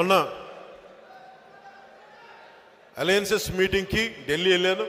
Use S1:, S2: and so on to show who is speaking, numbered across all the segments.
S1: మొన్న అలయన్సెస్ మీటింగ్కి ఢిల్లీ వెళ్ళాను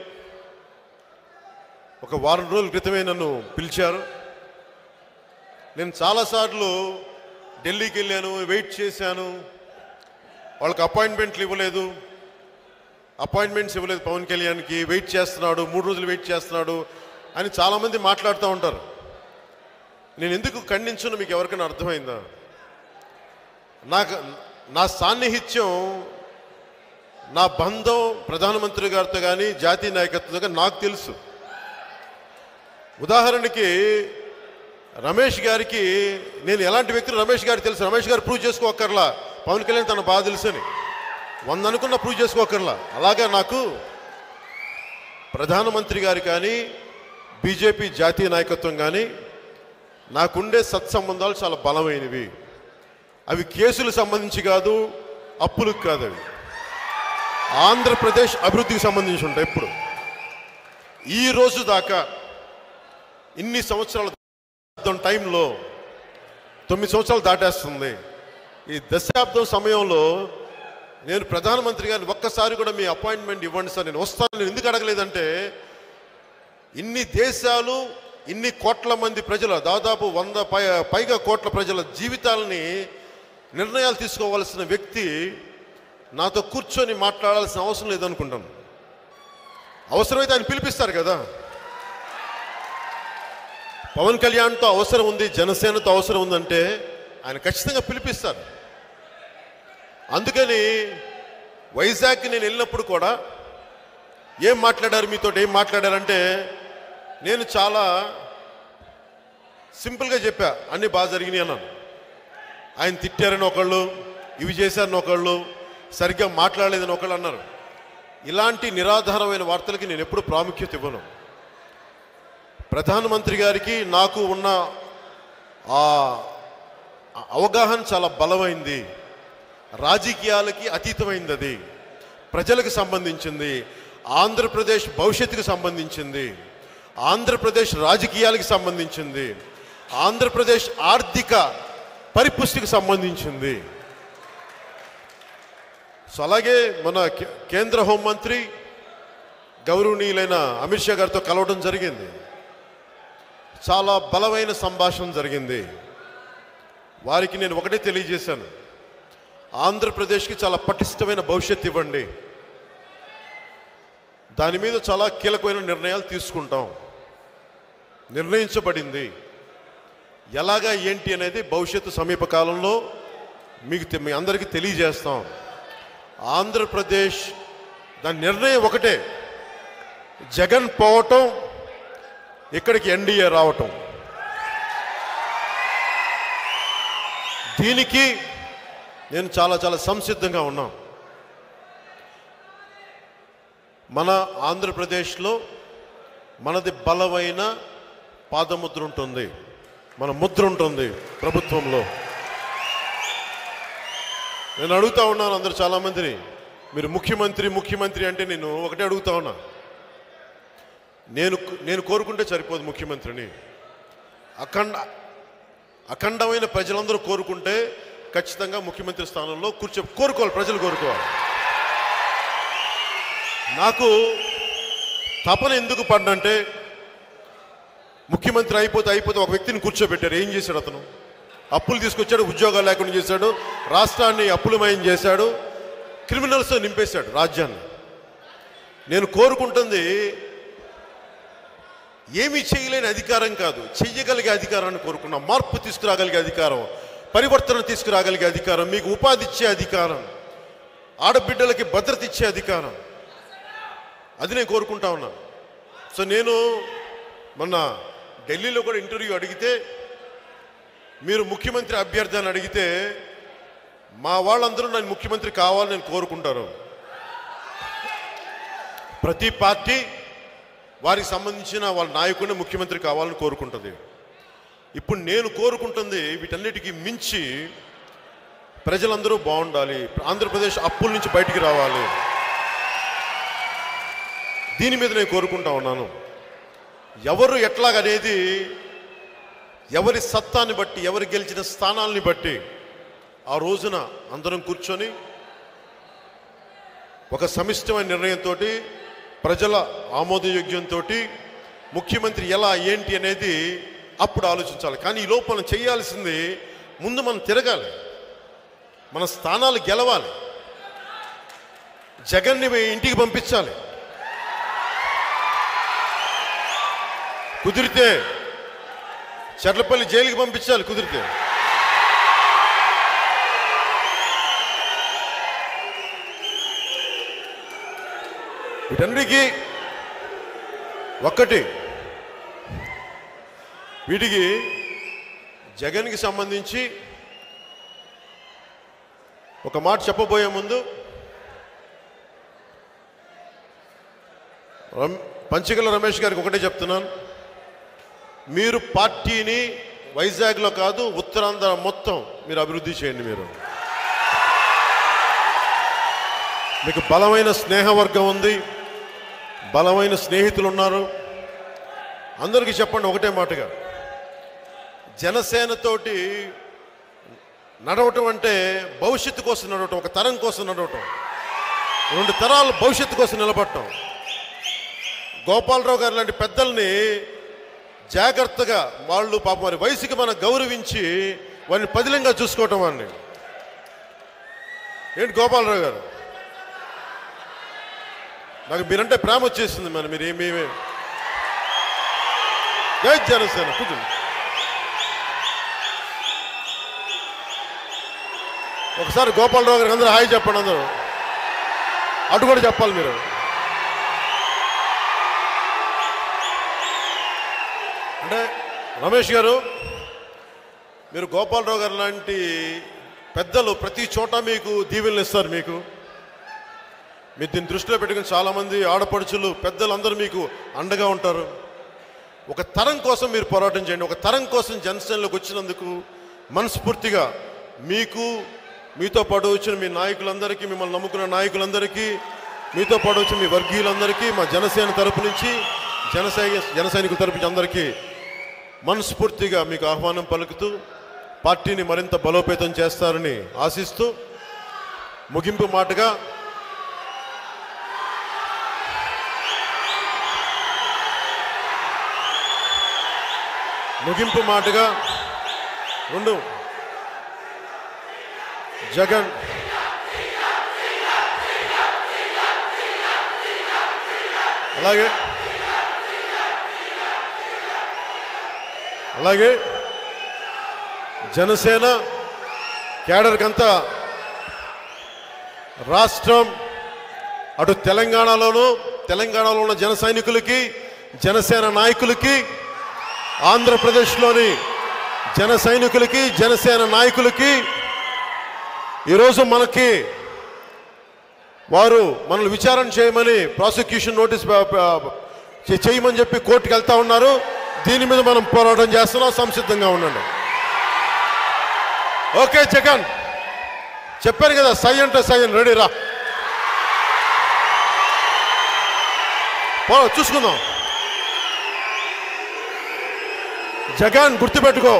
S1: ఒక వారం రోజుల క్రితమే నన్ను పిలిచారు నేను చాలాసార్లు ఢిల్లీకి వెళ్ళాను వెయిట్ చేశాను వాళ్ళకి అపాయింట్మెంట్లు ఇవ్వలేదు అపాయింట్మెంట్స్ ఇవ్వలేదు పవన్ కళ్యాణ్కి వెయిట్ చేస్తున్నాడు మూడు రోజులు వెయిట్ చేస్తున్నాడు అని చాలామంది మాట్లాడుతూ ఉంటారు నేను ఎందుకు ఖండించను మీకు ఎవరికైనా అర్థమైందా నాకు నా సాన్నిహిత్యం నా బంధం ప్రధానమంత్రి గారితో కానీ జాతీయ నాయకత్వంతో కానీ నాకు తెలుసు ఉదాహరణకి రమేష్ గారికి నేను ఎలాంటి వ్యక్తిని రమేష్ గారికి తెలుసు రమేష్ గారు ప్రూవ్ చేసుకోకర్లా పవన్ కళ్యాణ్ తన బాధ తెలుసని వంద అనుకున్న ప్రూవ్ చేసుకోకర్లా అలాగే నాకు ప్రధానమంత్రి గారు కానీ బీజేపీ జాతీయ నాయకత్వం కానీ నాకుండే సత్సంబంధాలు చాలా బలమైనవి అవి కేసులకు సంబంధించి కాదు అప్పులకు కాదు అవి ఆంధ్రప్రదేశ్ అభివృద్ధికి సంబంధించి ఉంటాయి ఇప్పుడు ఈ రోజు దాకా ఇన్ని సంవత్సరాల క్రితం టైంలో తొమ్మిది సంవత్సరాలు దాటేస్తుంది ఈ దశాబ్దం సమయంలో నేను ప్రధానమంత్రి గారిని ఒక్కసారి కూడా మీ అపాయింట్మెంట్ ఇవ్వండి సార్ నేను వస్తాను నేను ఎందుకు అడగలేదంటే ఇన్ని దేశాలు ఇన్ని కోట్ల మంది ప్రజల దాదాపు వంద పై పైగా కోట్ల ప్రజల జీవితాలని నిర్ణయాలు తీసుకోవాల్సిన వ్యక్తి నాతో కూర్చొని మాట్లాడాల్సిన అవసరం లేదనుకుంటాను అవసరమైతే ఆయన పిలిపిస్తారు కదా పవన్ కళ్యాణ్తో అవసరం ఉంది జనసేనతో అవసరం ఉందంటే ఆయన ఖచ్చితంగా పిలిపిస్తారు అందుకని వైజాగ్కి నేను వెళ్ళినప్పుడు కూడా ఏం మాట్లాడారు మీతో ఏం మాట్లాడారంటే నేను చాలా సింపుల్గా చెప్పా అన్నీ బాగా జరిగినాయి అన్నాను ఆయన తిట్టారని ఒకళ్ళు ఇవి చేశారని ఒకళ్ళు సరిగ్గా మాట్లాడలేదని ఒకళ్ళు అన్నారు ఇలాంటి నిరాధారమైన వార్తలకి నేను ఎప్పుడు ప్రాముఖ్యత ఇవ్వను ప్రధానమంత్రి గారికి నాకు ఉన్న ఆ అవగాహన చాలా బలమైంది రాజకీయాలకి అతీతమైంది అది ప్రజలకు సంబంధించింది ఆంధ్రప్రదేశ్ భవిష్యత్తుకు సంబంధించింది ఆంధ్రప్రదేశ్ రాజకీయాలకు సంబంధించింది ఆంధ్రప్రదేశ్ ఆర్థిక పరిపుష్టికి సంబంధించింది సో అలాగే మన కే- కేంద్ర హోంమంత్రి గౌరవనీయులైన అమిత్ షా గారితో కలవడం జరిగింది చాలా బలమైన సంభాషణ జరిగింది వారికి నేను ఒకటే తెలియజేశాను ఆంధ్రప్రదేశ్కి చాలా పటిష్టమైన భవిష్యత్తు ఇవ్వండి దాని మీద చాలా కీలకమైన నిర్ణయాలు తీసుకుంటాం నిర్ణయించబడింది ఎలాగా ఏంటి అనేది భవిష్యత్తు సమీప కాలంలో మీకు తె- మీ అందరికీ తెలియజేస్తాం ఆంధ్రప్రదేశ్ దాని నిర్ణయం ఒకటే జగన్ పోవటం ఇక్కడికి ఎన్డీఏ రావటం దీనికి నేను చాలా చాలా సంసిద్ధంగా ఉన్నాం మన ఆంధ్రప్రదేశ్లో మనది బలమైన పాదముద్ర ఉంటుంది మన ముద్ర ఉంటుంది ప్రభుత్వంలో నేను అడుగుతా ఉన్నాను అందరు చాలామందిని మీరు ముఖ్యమంత్రి ముఖ్యమంత్రి అంటే నేను ఒకటే అడుగుతా ఉన్నా నేను నేను కోరుకుంటే సరిపోదు ముఖ్యమంత్రిని అఖండ అఖండమైన ప్రజలందరూ కోరుకుంటే ఖచ్చితంగా ముఖ్యమంత్రి స్థానంలో కూర్చో కోరుకోవాలి ప్రజలు కోరుకోవాలి నాకు తపన ఎందుకు పడ్డంటే ముఖ్యమంత్రి అయిపోతే అయిపోతే ఒక వ్యక్తిని కూర్చోబెట్టారు ఏం చేశాడు అతను అప్పులు తీసుకొచ్చాడు ఉద్యోగాలు లేకుండా చేశాడు రాష్ట్రాన్ని అప్పులమయం చేశాడు క్రిమినల్స్తో నింపేశాడు రాజ్యాన్ని నేను కోరుకుంటుంది ఏమీ చేయలేని అధికారం కాదు చెయ్యగలిగే అధికారాన్ని కోరుకున్నాం మార్పు తీసుకురాగలిగే అధికారం పరివర్తన తీసుకురాగలిగే అధికారం మీకు ఉపాధి ఇచ్చే అధికారం ఆడబిడ్డలకి భద్రత ఇచ్చే అధికారం అది నేను కోరుకుంటా ఉన్నాను సో నేను మొన్న ఢిల్లీలో కూడా ఇంటర్వ్యూ అడిగితే మీరు ముఖ్యమంత్రి అభ్యర్థి అని అడిగితే మా వాళ్ళందరూ నన్ను ముఖ్యమంత్రి కావాలని నేను కోరుకుంటారు ప్రతి పార్టీ వారికి సంబంధించిన వాళ్ళ నాయకుడిని ముఖ్యమంత్రి కావాలని కోరుకుంటుంది ఇప్పుడు నేను కోరుకుంటుంది వీటన్నిటికీ మించి ప్రజలందరూ బాగుండాలి ఆంధ్రప్రదేశ్ అప్పుల నుంచి బయటికి రావాలి దీని మీద నేను కోరుకుంటా ఉన్నాను ఎవరు ఎట్లాగనేది ఎవరి సత్తాన్ని బట్టి ఎవరు గెలిచిన స్థానాల్ని బట్టి ఆ రోజున అందరం కూర్చొని ఒక సమిష్టమైన నిర్ణయంతో ప్రజల ఆమోదయోగ్యంతో ముఖ్యమంత్రి ఎలా ఏంటి అనేది అప్పుడు ఆలోచించాలి కానీ ఈ లోపు మనం చేయాల్సింది ముందు మనం తిరగాలి మన స్థానాలు గెలవాలి జగన్ని ఇంటికి పంపించాలి కుదిరితే చర్లపల్లి జైలుకి పంపించాలి కుదిరితే వీటన్నిటికీ ఒక్కటి వీటికి జగన్కి సంబంధించి ఒక మాట చెప్పబోయే ముందు రమ్- పంచగల రమేష్ గారికి ఒకటే చెప్తున్నాను మీరు పార్టీని వైజాగ్లో కాదు ఉత్తరాంధ్ర మొత్తం మీరు అభివృద్ధి చేయండి మీరు మీకు బలమైన స్నేహవర్గం ఉంది బలమైన స్నేహితులు ఉన్నారు అందరికీ చెప్పండి ఒకటే మాటగా జనసేనతోటి నడవటం అంటే భవిష్యత్తు కోసం నడవటం ఒక తరం కోసం నడవటం రెండు తరాలు భవిష్యత్తు కోసం నిలబడటం గోపాలరావు గారు లాంటి పెద్దల్ని జాగ్రత్తగా వాళ్ళు పాపం వారి వయసుకి మనం గౌరవించి వారిని పదిలంగా చూసుకోవటం వాడిని ఏంటి గోపాలరావు గారు నాకు మీరంటే ప్రేమ వచ్చేసింది మరి మీరు ఏమి జై జనసేన కూర్చోండి ఒకసారి గోపాలరావు గారికి అందరూ హాయ్ చెప్పండి అందరూ అటు కూడా చెప్పాలి మీరు అంటే రమేష్ గారు మీరు గోపాలరావు గారు లాంటి పెద్దలు ప్రతి చోట మీకు దీవెనలు ఇస్తారు మీకు మీరు దీన్ని దృష్టిలో పెట్టుకుని చాలామంది ఆడపడుచులు పెద్దలు అందరూ మీకు అండగా ఉంటారు ఒక తరం కోసం మీరు పోరాటం చేయండి ఒక తరం కోసం జనసేనలోకి వచ్చినందుకు మనస్ఫూర్తిగా మీకు మీతో పాటు వచ్చిన మీ నాయకులందరికీ మిమ్మల్ని నమ్ముకున్న నాయకులందరికీ మీతో పాటు వచ్చిన మీ వర్గీయులందరికీ మా జనసేన తరపు నుంచి జనసైన జన సైనికుల తరపు నుంచి అందరికీ మనస్ఫూర్తిగా మీకు ఆహ్వానం పలుకుతూ పార్టీని మరింత బలోపేతం చేస్తారని ఆశిస్తూ ముగింపు మాటగా ముగింపు మాటగా రెండు జగన్ అలాగే అలాగే జనసేన కేడర్కంతా రాష్ట్రం అటు తెలంగాణలోను తెలంగాణలో ఉన్న జన సైనికులకి జనసేన నాయకులకి ఆంధ్రప్రదేశ్లోని జన సైనికులకి జనసేన నాయకులకి ఈరోజు మనకి వారు మనల్ని విచారణ చేయమని ప్రాసిక్యూషన్ నోటీస్ ప- ప- చే- చేయమని చెప్పి కోర్టుకు వెళ్తా ఉన్నారు దీని మీద మనం పోరాటం చేస్తున్నాం సంసిద్ధంగా ఉండండి ఓకే జగన్ చెప్పారు కదా సై అంటే సై అని రెడీ రా పో చూసుకుందాం జగన్ గుర్తుపెట్టుకో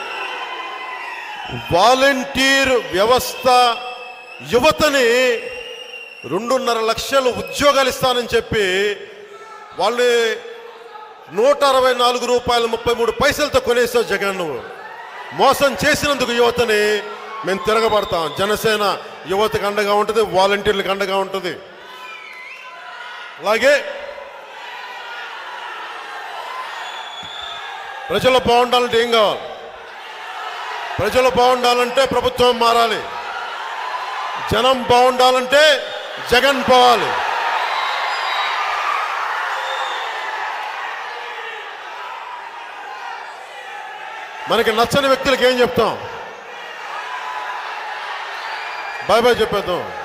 S1: వాలంటీర్ వ్యవస్థ యువతని రెండున్నర లక్షలు ఉద్యోగాలు ఇస్తానని చెప్పి వాళ్ళని నూట అరవై నాలుగు రూపాయల ముప్పై మూడు పైసలతో కొనేసావు జగన్ నువ్వు మోసం చేసినందుకు యువతని మేము తిరగబడతాం జనసేన యువతకు అండగా ఉంటుంది వాలంటీర్లకు అండగా ఉంటుంది అలాగే ప్రజలు బాగుండాలంటే ఏం కావాలి ప్రజలు బాగుండాలంటే ప్రభుత్వం మారాలి జనం బాగుండాలంటే జగన్ పోవాలి మనకి నచ్చని వ్యక్తులకు ఏం చెప్తాం బాయ్ బాయ్ చెప్పేద్దాం